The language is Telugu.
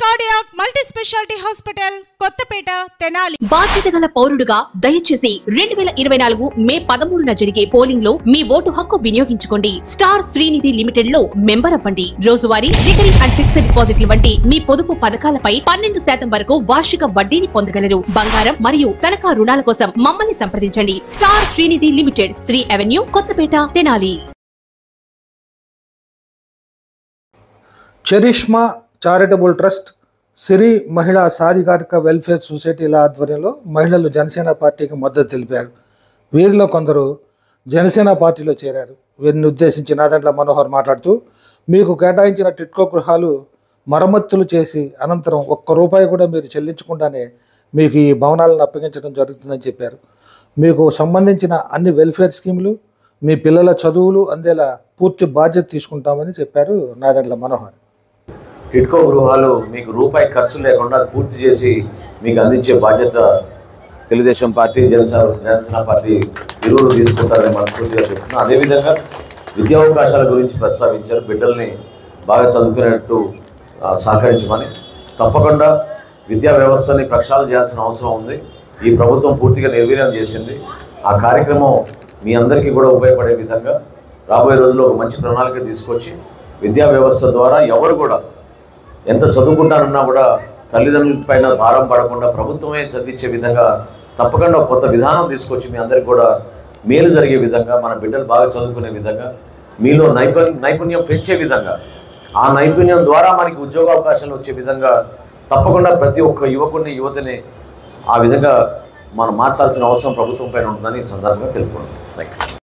cardiac multi speciality hospital Kothapeta Tenali బాధ్యత గల పౌరుడుగా దయచేసి రెండు వేల ఇరవై నాలుగు మే పదమూడున జరిగే పోలింగ్ లో మీ ఓటు హక్కు వినియోగించుకోండి స్టార్ శ్రీనిధి లిమిటెడ్ లో మెంబర్ అవ్వండి రోజువారీ రికరింగ్ అండ్ ఫిక్స్డ్ డిపాజిట్ల వంటి మీ పొదుపు పథకాలపై పన్నెండు శాతం వరకు వార్షిక వడ్డీని పొందగలరు బంగారం మరియు తనఖా రుణాల కోసం మమ్మల్ని సంప్రదించండి star Srinidhi limited Sri avenue Kothapeta Tenali Charisma charitable trust Siri Mahila Sadhikarika welfare సొసైటీల ఆధ్వర్యంలో మహిళలు జనసేన పార్టీకి మద్దతు తెలిపారు వీరిలో కొందరు జనసేన పార్టీలో చేరారు వీరిని ఉద్దేశించి నాదండ్ల మనోహర్ మాట్లాడుతూ మీకు కేటాయించిన టిట్కో గృహాలు మరమ్మతులు చేసి అనంతరం ఒక్క రూపాయి కూడా మీరు చెల్లించకుండానే మీకు ఈ భవనాలను అప్పగించడం జరుగుతుందని చెప్పారు మీకు సంబంధించిన అన్ని వెల్ఫేర్ స్కీములు మీ పిల్లల చదువులు అందేలా పూర్తి బాధ్యత తీసుకుంటామని చెప్పారు నాదండ్ల మనోహర్ టిట్కో గృహాలు మీకు రూపాయి ఖర్చు లేకుండా పూర్తి చేసి మీకు అందించే బాధ్యత తెలుగుదేశం పార్టీ జనసేన జనసేన పార్టీ ఇరువురు తీసుకుంటారని మనస్ఫూర్తిగా చెప్తున్నాను అదేవిధంగా విద్యావకాశాల గురించి ప్రస్తావించారు బిడ్డల్ని బాగా చదువుకునేట్టు ఆ, సహకరించమని తప్పకుండా విద్యా వ్యవస్థని ప్రక్షాళన చేయాల్సిన అవసరం ఉంది ఈ ప్రభుత్వం పూర్తిగా నిర్వీర్యం చేసింది ఆ కార్యక్రమం మీ అందరికీ కూడా ఉపయోగపడే విధంగా రాబోయే రోజుల్లో ఒక మంచి ప్రణాళిక తీసుకొచ్చి విద్యా వ్యవస్థ ద్వారా ఎవరు కూడా ఎంత చదువుకుంటానన్నా కూడా తల్లిదండ్రుల పైన భారం పడకుండా ప్రభుత్వమే చదివించే విధంగా తప్పకుండా ఒక కొత్త విధానం తీసుకొచ్చి మీ అందరికి కూడా మేలు జరిగే విధంగా మన బిడ్డలు బాగా చదువుకునే విధంగా మీలో నైపుణ్యం నైపుణ్యం పెంచే విధంగా ఆ నైపుణ్యం ద్వారా మనకి ఉద్యోగ అవకాశాలు వచ్చే విధంగా తప్పకుండా ప్రతి ఒక్క యువకుడిని యువతిని ఆ విధంగా మనం మార్చాల్సిన అవసరం ప్రభుత్వం పైన ఉంటుందని ఈ సందర్భంగా తెలుపుకుంటున్నాం థ్యాంక్ యూ